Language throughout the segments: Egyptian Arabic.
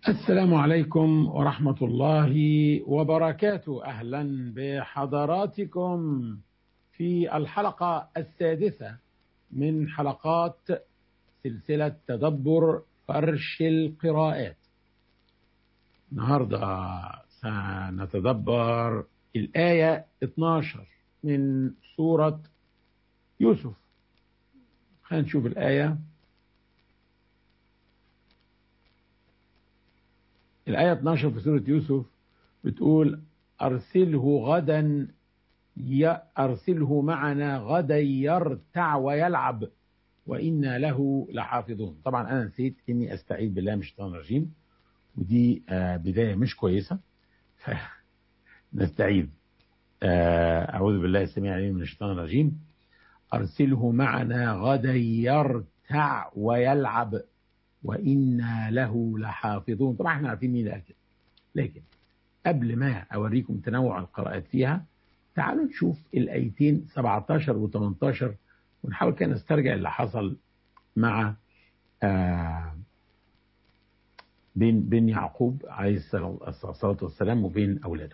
السلام عليكم ورحمة الله وبركاته أهلا بحضراتكم في الحلقة السادسة من حلقات سلسلة تدبر فرش القراءات النهاردة سنتدبر الآية 12 من سورة يوسف خلينا نشوف الآية الآية 12 في سورة يوسف بتقول أرسله غدا أرسله معنا غدا يرتع ويلعب وإنا له لحافظون طبعا أنا نسيت إني أستعيذ بالله من الشيطان الرجيم ودي بداية مش كويسة نستعيذ أعوذ بالله السميع العليم من الشيطان الرجيم أرسله معنا غدا يرتع ويلعب وإنا له لحافظون طبعا احنا عارفين مين قال كده لكن قبل ما أوريكم تنوع القراءات فيها تعالوا نشوف الآيتين 17 و 18 ونحاول كده نسترجع اللي حصل مع آه بين بين يعقوب عليه الصلاة والسلام وبين أولاده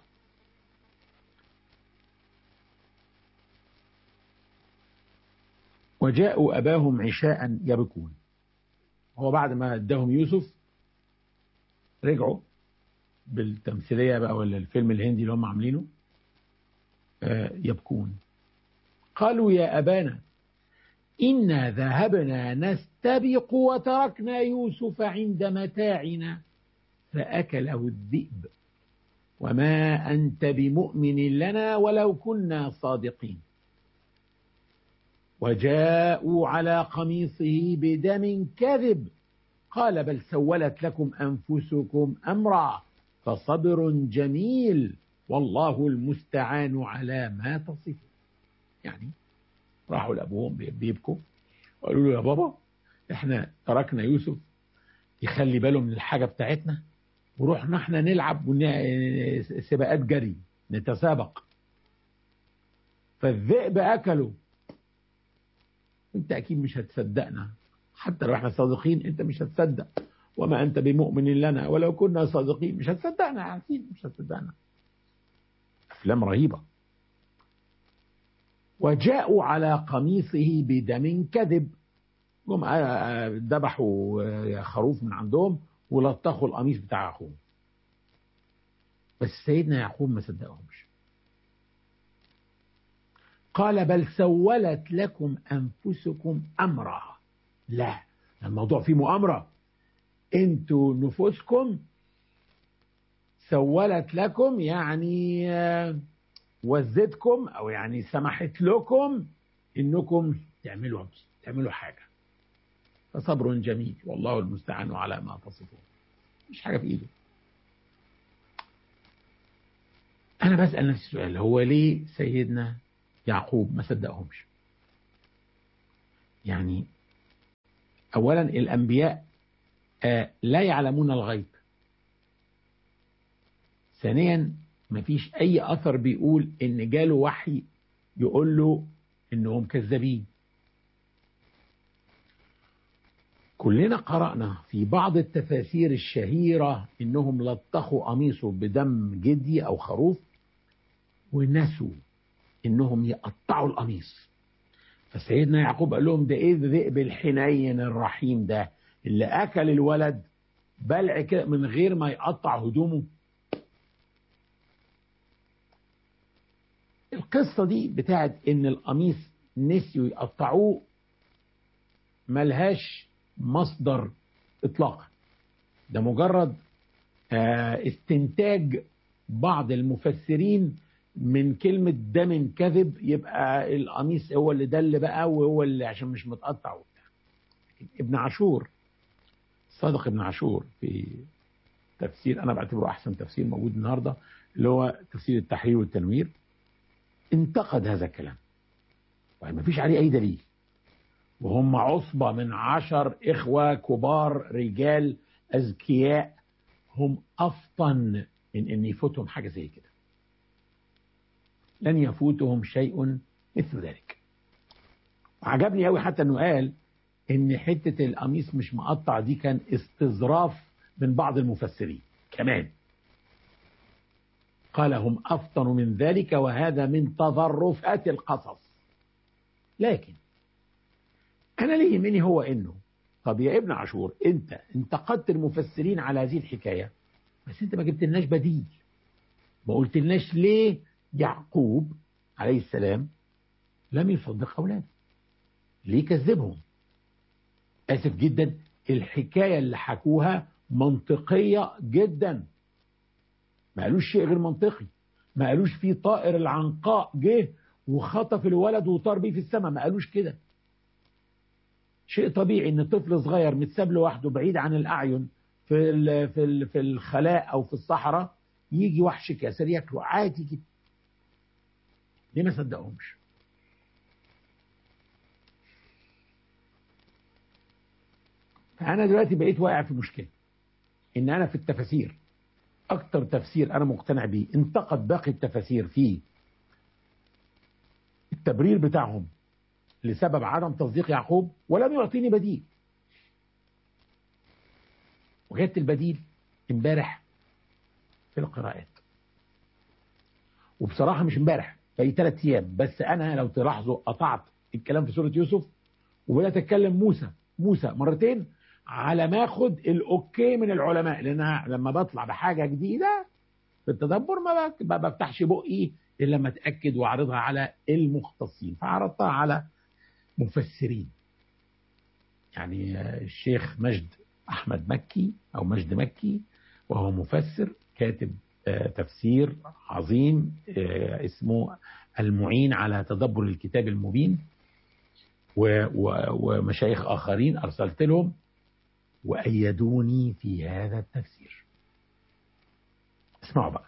وجاءوا أباهم عشاء يبكون هو بعد ما اداهم يوسف رجعوا بالتمثيلية بقى ولا الفيلم الهندي اللي هم عاملينه يبكون قالوا يا أبانا إنا ذهبنا نستبق وتركنا يوسف عند متاعنا فأكله الذئب وما أنت بمؤمن لنا ولو كنا صادقين وجاءوا على قميصه بدم كذب قال بل سولت لكم أنفسكم أمرا فصبر جميل والله المستعان على ما تصفون يعني راحوا لأبوهم بيبكوا وقالوا له يا بابا احنا تركنا يوسف يخلي باله من الحاجة بتاعتنا ورحنا احنا نلعب سباقات جري نتسابق فالذئب أكله انت اكيد مش هتصدقنا حتى لو احنا صادقين انت مش هتصدق وما انت بمؤمن لنا ولو كنا صادقين مش هتصدقنا عارفين مش هتصدقنا افلام رهيبه وجاءوا على قميصه بدم كذب جم ذبحوا خروف من عندهم ولطخوا القميص بتاع اخوهم بس سيدنا يعقوب ما صدقهمش قال بل سولت لكم أنفسكم أمرا لا الموضوع فيه مؤامرة انتوا نفوسكم سولت لكم يعني وزتكم او يعني سمحت لكم انكم تعملوا تعملوا حاجة فصبر جميل والله المستعان على ما تصفون مش حاجة في ايده انا بسأل نفسي السؤال هو ليه سيدنا يعقوب ما صدقهمش يعني اولا الانبياء آه لا يعلمون الغيب ثانيا ما فيش اي اثر بيقول ان جاله وحي يقول له انهم كذابين كلنا قرأنا في بعض التفاسير الشهيرة انهم لطخوا قميصه بدم جدي او خروف ونسوا انهم يقطعوا القميص فسيدنا يعقوب قال لهم ده ايه الذئب الحنين الرحيم ده اللي اكل الولد بلع كده من غير ما يقطع هدومه القصة دي بتاعت ان القميص نسيوا يقطعوه ملهاش مصدر اطلاقا ده مجرد استنتاج بعض المفسرين من كلمة دم كذب يبقى القميص هو اللي دل بقى وهو اللي عشان مش متقطع وبتاع ابن عاشور صادق ابن عاشور في تفسير انا بعتبره احسن تفسير موجود النهارده اللي هو تفسير التحرير والتنوير انتقد هذا الكلام طيب ما فيش عليه اي دليل وهم عصبة من عشر إخوة كبار رجال أذكياء هم أفطن من أن يفوتهم حاجة زي كده لن يفوتهم شيء مثل ذلك وعجبني قوي حتى أنه قال أن حتة القميص مش مقطع دي كان استظراف من بعض المفسرين كمان قال هم أفطن من ذلك وهذا من تظرفات القصص لكن أنا اللي يهمني هو إنه طب يا ابن عاشور أنت انتقدت المفسرين على هذه الحكاية بس أنت ما جبت لناش بديل ما قلت لناش ليه يعقوب عليه السلام لم يصدق أولاده ليه كذبهم آسف جدا الحكاية اللي حكوها منطقية جدا ما قالوش شيء غير منطقي ما قالوش في طائر العنقاء جه وخطف الولد وطار بيه في السماء ما قالوش كده شيء طبيعي ان طفل صغير متساب لوحده بعيد عن الاعين في ال في ال في الخلاء او في الصحراء يجي وحش كاسر ياكله عادي جدا ليه ما صدقهمش فانا دلوقتي بقيت واقع في مشكله ان انا في التفاسير اكتر تفسير انا مقتنع بيه انتقد باقي التفاسير في التبرير بتاعهم لسبب عدم تصديق يعقوب ولم يعطيني بديل وجدت البديل امبارح في القراءات وبصراحة مش امبارح في ثلاث ايام بس انا لو تلاحظوا قطعت الكلام في سورة يوسف وبدأت اتكلم موسى موسى مرتين على ما اخد الاوكي من العلماء لان أنا لما بطلع بحاجه جديده في التدبر ما ما بفتحش بقي الا لما اتاكد واعرضها على المختصين فعرضتها على مفسرين يعني الشيخ مجد احمد مكي او مجد مكي وهو مفسر كاتب تفسير عظيم اسمه المعين على تدبر الكتاب المبين ومشايخ اخرين ارسلت لهم وأيدوني في هذا التفسير اسمعوا بقى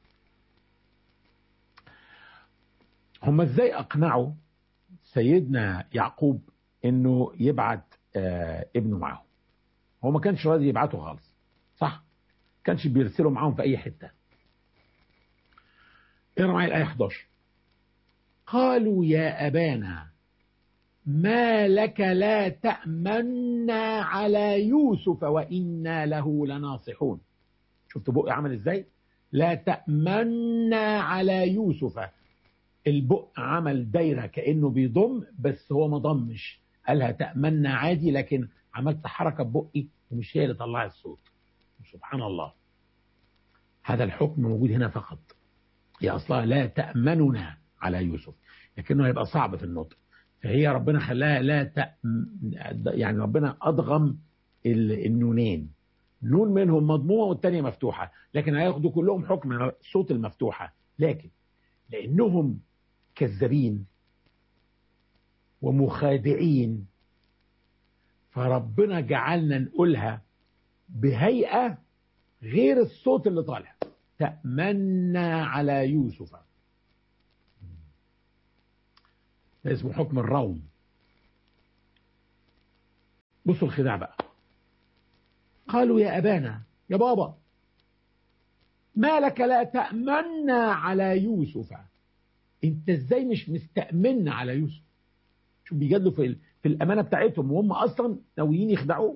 هم ازاي اقنعوا سيدنا يعقوب انه يبعت آه ابنه معاهم هو ما كانش راضي يبعته خالص صح كانش بيرسله معاهم في اي حته اقرا معايا الايه 11 قالوا يا ابانا ما لك لا تأمنا على يوسف وإنا له لناصحون شفت بقي عمل ازاي لا تأمنا على يوسف البق عمل دايرة كأنه بيضم بس هو ما ضمش قالها تأمنا عادي لكن عملت حركة ببقي ومش هي اللي طلعت الصوت سبحان الله هذا الحكم موجود هنا فقط هي أصلها لا تأمننا على يوسف لكنه هيبقى صعب في النطق فهي ربنا خلاها لا ت... يعني ربنا أضغم النونين نون منهم مضمومة والتانية مفتوحة لكن هياخدوا كلهم حكم الصوت المفتوحة لكن لأنهم كذابين ومخادعين فربنا جعلنا نقولها بهيئة غير الصوت اللي طالع تأمنا على يوسف ده اسمه حكم الروم بصوا الخداع بقى قالوا يا أبانا يا بابا ما لك لا تأمنا على يوسف انت ازاي مش مستأمنا على يوسف شوف بيجادلوا في, في الأمانة بتاعتهم وهم أصلا ناويين يخدعوه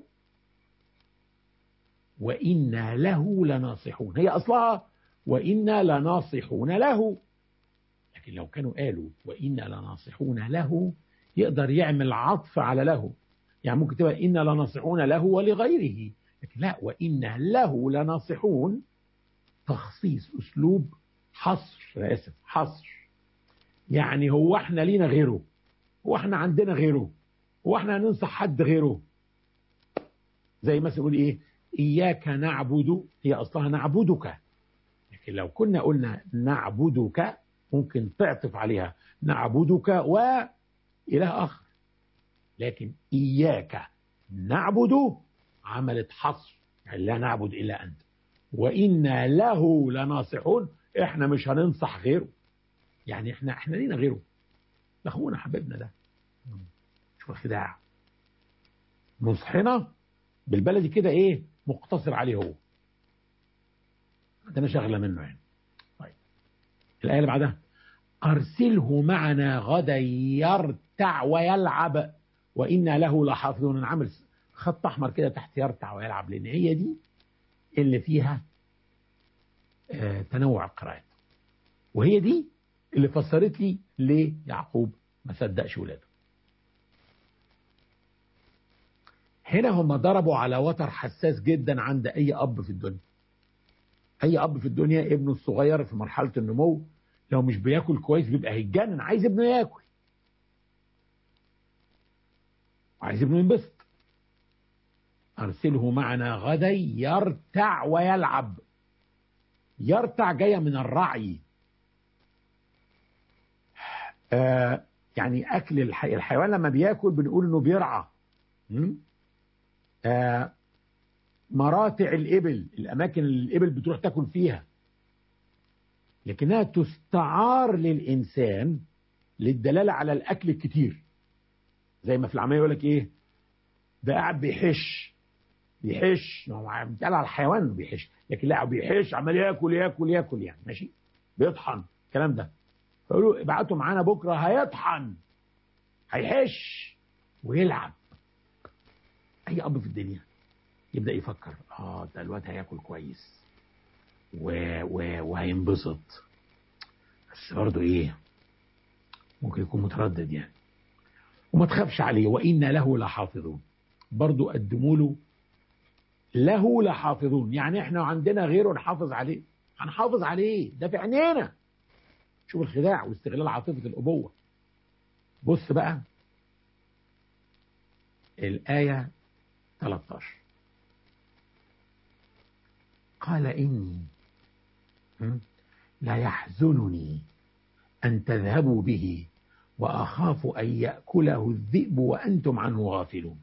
وإنا له لناصحون هي أصلها وإنا لناصحون له لكن لو كانوا قالوا وإنا لناصحون له يقدر يعمل عطف على له يعني ممكن تبقى إنا لناصحون له ولغيره لكن لا وإنا له لناصحون تخصيص أسلوب حصر أنا آسف حصر يعني هو احنا لينا غيره هو احنا عندنا غيره هو احنا هننصح حد غيره زي مثلا يقول ايه إياك نعبد هي أصلها نعبدك لكن لو كنا قلنا نعبدك ممكن تعطف عليها نعبدك وإله آخر لكن إياك نعبد عملت حصر يعني لا نعبد إلا أنت وإنا له لناصحون إحنا مش هننصح غيره يعني إحنا إحنا لينا غيره ده أخونا حبيبنا ده شوف الخداع نصحنا بالبلدي كده إيه مقتصر عليه هو عندنا شغلة منه يعني طيب الآية اللي بعدها أرسله معنا غدا يرتع ويلعب وإنا له لحافظون عامل خط أحمر كده تحت يرتع ويلعب لأن هي دي اللي فيها آه تنوع القراءات وهي دي اللي فسرت لي ليه يعقوب ما صدقش ولاده هنا هم ضربوا على وتر حساس جدا عند اي اب في الدنيا اي اب في الدنيا ابنه الصغير في مرحله النمو لو مش بياكل كويس بيبقى هيتجنن عايز ابنه ياكل وعايز ابنه ينبسط ارسله معنا غدا يرتع ويلعب يرتع جايه من الرعي آه يعني اكل الحي... الحيوان لما بياكل بنقول انه بيرعى آه مراتع الإبل الأماكن اللي الإبل بتروح تاكل فيها لكنها تستعار للإنسان للدلالة على الأكل الكتير زي ما في العملية يقول لك إيه ده قاعد بيحش بيحش هو بيتقال على الحيوان بيحش لكن لا بيحش عمال ياكل ياكل ياكل يعني ماشي بيطحن الكلام ده فيقولوا ابعتوا معانا بكره هيطحن هيحش ويلعب اي اب في الدنيا يبدا يفكر اه ده الواد هياكل كويس و... و... وهينبسط بس برضه ايه ممكن يكون متردد يعني وما تخافش عليه وإنا له لحافظون برضه قدموا له له لحافظون يعني احنا عندنا غيره نحافظ عليه هنحافظ عليه ده في عينينا شوف الخداع واستغلال عاطفة الأبوة بص بقى الآية 13 قال إني لا يحزنني أن تذهبوا به وأخاف أن يأكله الذئب وأنتم عنه غافلون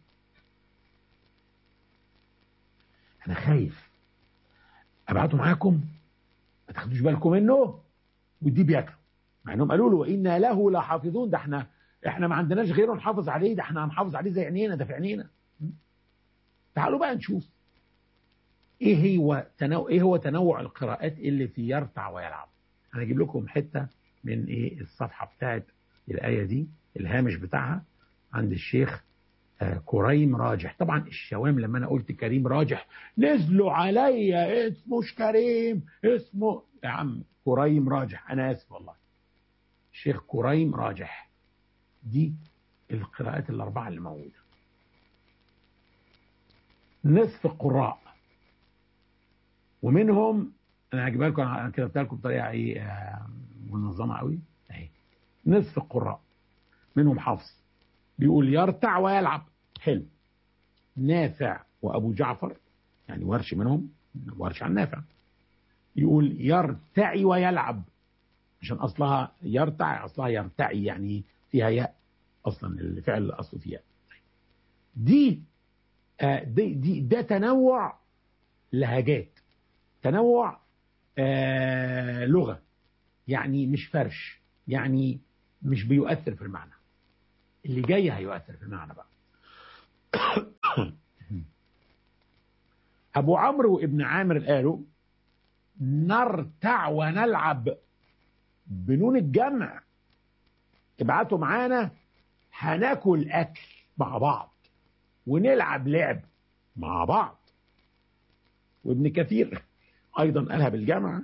أنا خايف أبعته معاكم ما تاخدوش بالكم منه ودي بياكله مع انهم قالوا له وإنا له لحافظون ده احنا احنا ما عندناش غيره نحافظ عليه ده احنا هنحافظ عليه زي عينينا ده في عينينا تعالوا بقى نشوف ايه هو تنوع ايه هو تنوع القراءات اللي في يرتع ويلعب انا اجيب لكم حته من ايه الصفحه بتاعت الايه دي الهامش بتاعها عند الشيخ آه كريم راجح طبعا الشوام لما انا قلت كريم راجح نزلوا عليا اسمه مش كريم اسمه يا عم كريم راجح انا اسف والله الشيخ كريم راجح دي القراءات الاربعه اللي موجوده نصف القراء ومنهم انا هجيبها لكم انا كتبتها لكم بطريقه ايه آه منظمه قوي اهي نصف القراء منهم حفص بيقول يرتع ويلعب حلو نافع وابو جعفر يعني ورش منهم ورش عن نافع يقول يرتعي ويلعب عشان اصلها يرتع اصلها يرتعي يعني فيها ياء اصلا الفعل اصله فيها دي آه دي, دي ده تنوع لهجات تنوع آه لغه يعني مش فرش يعني مش بيؤثر في المعنى اللي جاي هيؤثر في المعنى بقى ابو عمرو وابن عامر قالوا نرتع ونلعب بنون الجمع ابعتوا معانا هناكل اكل مع بعض ونلعب لعب مع بعض وابن كثير ايضا قالها بالجمع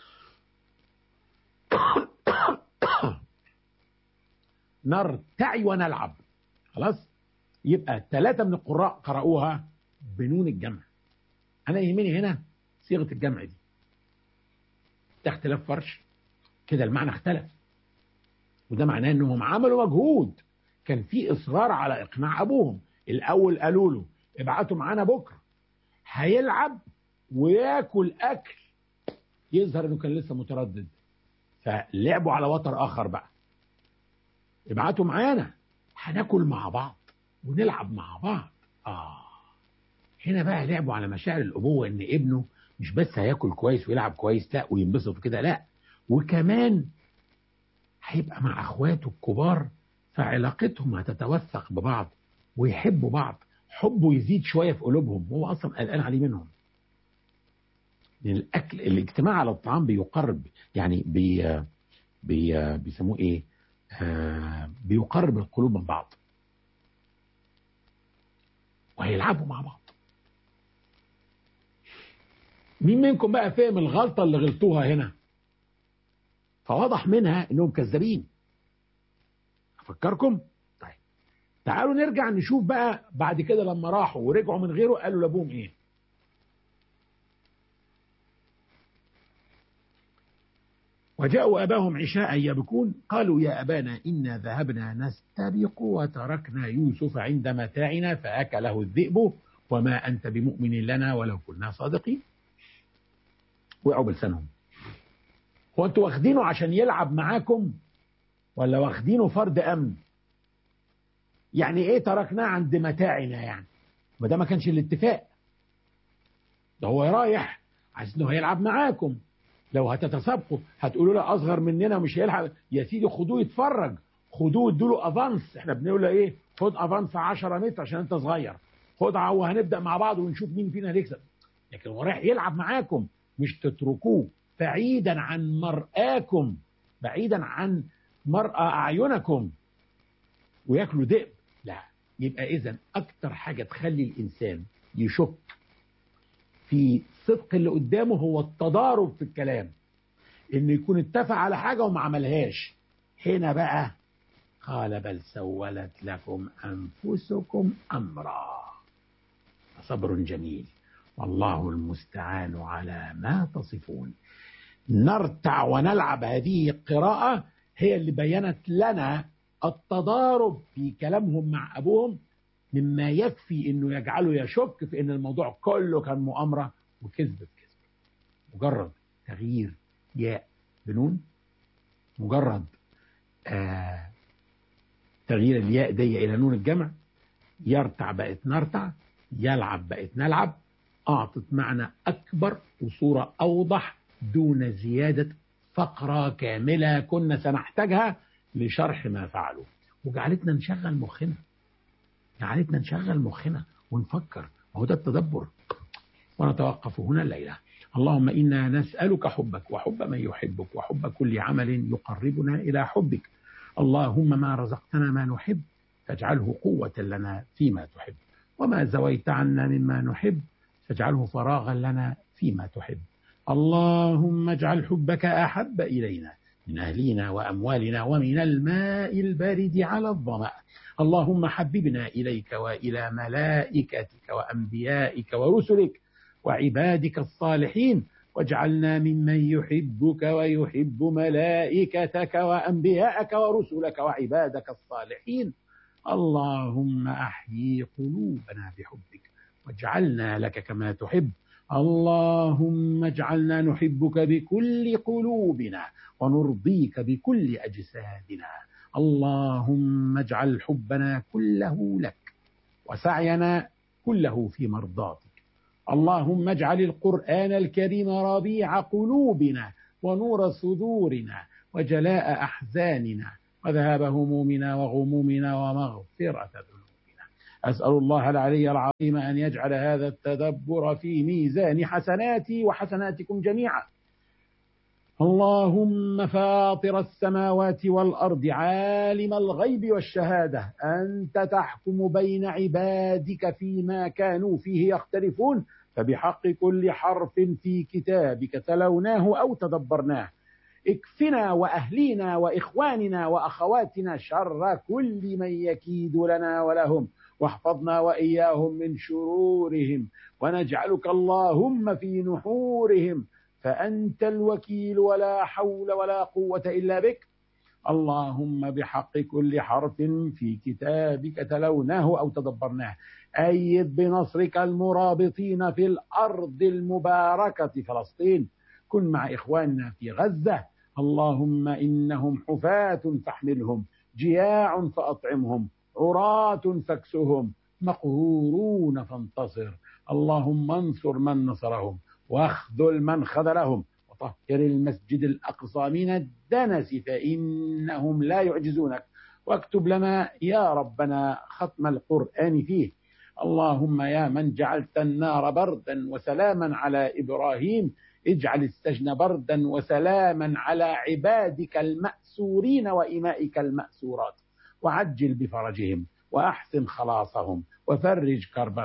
نرتعي ونلعب خلاص يبقى ثلاثة من القراء قرأوها بنون الجمع أنا يهمني هنا صيغة الجمع دي ده اختلاف فرش كده المعنى اختلف وده معناه انهم عملوا مجهود كان في اصرار على اقناع ابوهم الاول قالوا له ابعتوا معانا بكره هيلعب وياكل اكل يظهر انه كان لسه متردد فلعبوا على وتر اخر بقى ابعتوا معانا هناكل مع بعض ونلعب مع بعض اه هنا بقى لعبوا على مشاعر الابوه ان ابنه مش بس هياكل كويس ويلعب كويس لا وينبسط كده لا وكمان هيبقى مع اخواته الكبار فعلاقتهم هتتوثق ببعض ويحبوا بعض حبه يزيد شويه في قلوبهم هو اصلا قلقان عليه منهم لان الاكل الاجتماع على الطعام بيقرب يعني بي بي بيسموه ايه آه بيقرب القلوب من بعض وهيلعبوا مع بعض مين منكم بقى فهم الغلطة اللي غلطوها هنا فواضح منها انهم كذابين افكركم طيب تعالوا نرجع نشوف بقى بعد كده لما راحوا ورجعوا من غيره قالوا لابوهم ايه وجاءوا أباهم عشاء يبكون قالوا يا أبانا إنا ذهبنا نستبق وتركنا يوسف عند متاعنا فأكله الذئب وما أنت بمؤمن لنا ولو كنا صادقين وقعوا بلسانهم هو أنتوا واخدينه عشان يلعب معاكم ولا واخدينه فرد أمن يعني إيه تركناه عند متاعنا يعني ما ده ما كانش الاتفاق ده هو رايح عايز انه هيلعب معاكم لو هتتسابقوا هتقولوا له اصغر مننا مش هيلحق يا سيدي خدوه يتفرج خدوه ادوا له افانس احنا بنقول له ايه خد افانس 10 متر عشان انت صغير خد وهنبدا مع بعض ونشوف مين فينا هيكسب لكن هو رايح يلعب معاكم مش تتركوه بعيدا عن مرآكم بعيدا عن مرأى أعينكم وياكلوا ذئب لا يبقى إذا أكتر حاجة تخلي الإنسان يشك في صدق اللي قدامه هو التضارب في الكلام انه يكون اتفق على حاجه وما عملهاش هنا بقى قال بل سولت لكم انفسكم امرا صبر جميل والله المستعان على ما تصفون نرتع ونلعب هذه القراءه هي اللي بينت لنا التضارب في كلامهم مع ابوهم مما يكفي انه يجعله يشك في ان الموضوع كله كان مؤامره وكذب بكذب مجرد تغيير ياء بنون مجرد آه تغيير الياء دي الى نون الجمع يرتع بقت نرتع يلعب بقت نلعب اعطت معنى اكبر وصوره اوضح دون زياده فقره كامله كنا سنحتاجها لشرح ما فعلوا وجعلتنا نشغل مخنا جعلتنا نشغل مخنا ونفكر وهو ده التدبر ونتوقف هنا الليلة اللهم إنا نسألك حبك وحب من يحبك وحب كل عمل يقربنا إلى حبك اللهم ما رزقتنا ما نحب فاجعله قوة لنا فيما تحب وما زويت عنا مما نحب فاجعله فراغا لنا فيما تحب اللهم اجعل حبك أحب إلينا من أهلنا وأموالنا ومن الماء البارد على الظمأ اللهم حببنا إليك وإلى ملائكتك وأنبيائك ورسلك وعبادك الصالحين واجعلنا ممن يحبك ويحب ملائكتك وأنبياءك ورسلك وعبادك الصالحين اللهم أحيي قلوبنا بحبك واجعلنا لك كما تحب اللهم اجعلنا نحبك بكل قلوبنا ونرضيك بكل أجسادنا اللهم اجعل حبنا كله لك وسعينا كله في مرضاتك اللهم اجعل القرآن الكريم ربيع قلوبنا ونور صدورنا وجلاء أحزاننا وذهاب همومنا وغمومنا ومغفرة ذنوبنا أسأل الله العلي العظيم أن يجعل هذا التدبر في ميزان حسناتي وحسناتكم جميعا اللهم فاطر السماوات والأرض عالم الغيب والشهادة أنت تحكم بين عبادك فيما كانوا فيه يختلفون فبحق كل حرف في كتابك تلوناه أو تدبرناه اكفنا وأهلينا وإخواننا وأخواتنا شر كل من يكيد لنا ولهم واحفظنا وإياهم من شرورهم ونجعلك اللهم في نحورهم فأنت الوكيل ولا حول ولا قوة إلا بك اللهم بحق كل حرف في كتابك تلوناه أو تدبرناه أيد بنصرك المرابطين في الأرض المباركة فلسطين كن مع إخواننا في غزة اللهم إنهم حفاة فاحملهم جياع فأطعمهم عراة فاكسهم مقهورون فانتصر اللهم انصر من نصرهم واخذل من خذلهم وطهر المسجد الأقصى من الدنس فإنهم لا يعجزونك واكتب لنا يا ربنا ختم القرآن فيه اللهم يا من جعلت النار بردا وسلاما على إبراهيم اجعل السجن بردا وسلاما على عبادك المأسورين وإمائك المأسورات وعجل بفرجهم وأحسن خلاصهم وفرج كربهم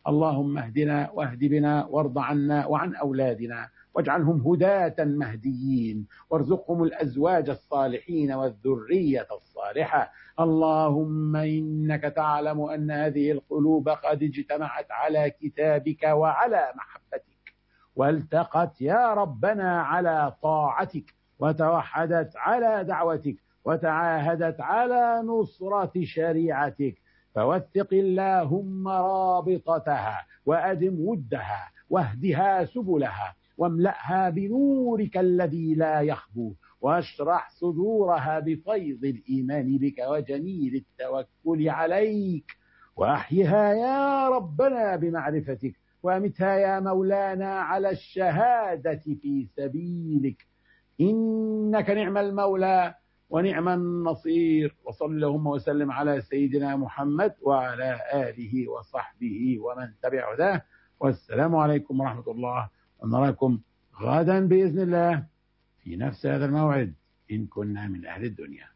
اللهم اهدنا واهد بنا وارض عنا وعن أولادنا واجعلهم هداة مهديين وارزقهم الأزواج الصالحين والذرية الصالحة اللهم إنك تعلم أن هذه القلوب قد اجتمعت على كتابك وعلى محبتك والتقت يا ربنا على طاعتك وتوحدت على دعوتك وتعاهدت على نصرة شريعتك فوثق اللهم رابطتها وأدم ودها واهدها سبلها واملأها بنورك الذي لا يخبو واشرح صدورها بفيض الإيمان بك وجميل التوكل عليك وأحيها يا ربنا بمعرفتك وأمتها يا مولانا على الشهادة في سبيلك إنك نعم المولى ونعم النصير وصل اللهم وسلم على سيدنا محمد وعلى آله وصحبه ومن تبع هداه والسلام عليكم ورحمة الله ونراكم غدا بإذن الله في نفس هذا الموعد إن كنا من أهل الدنيا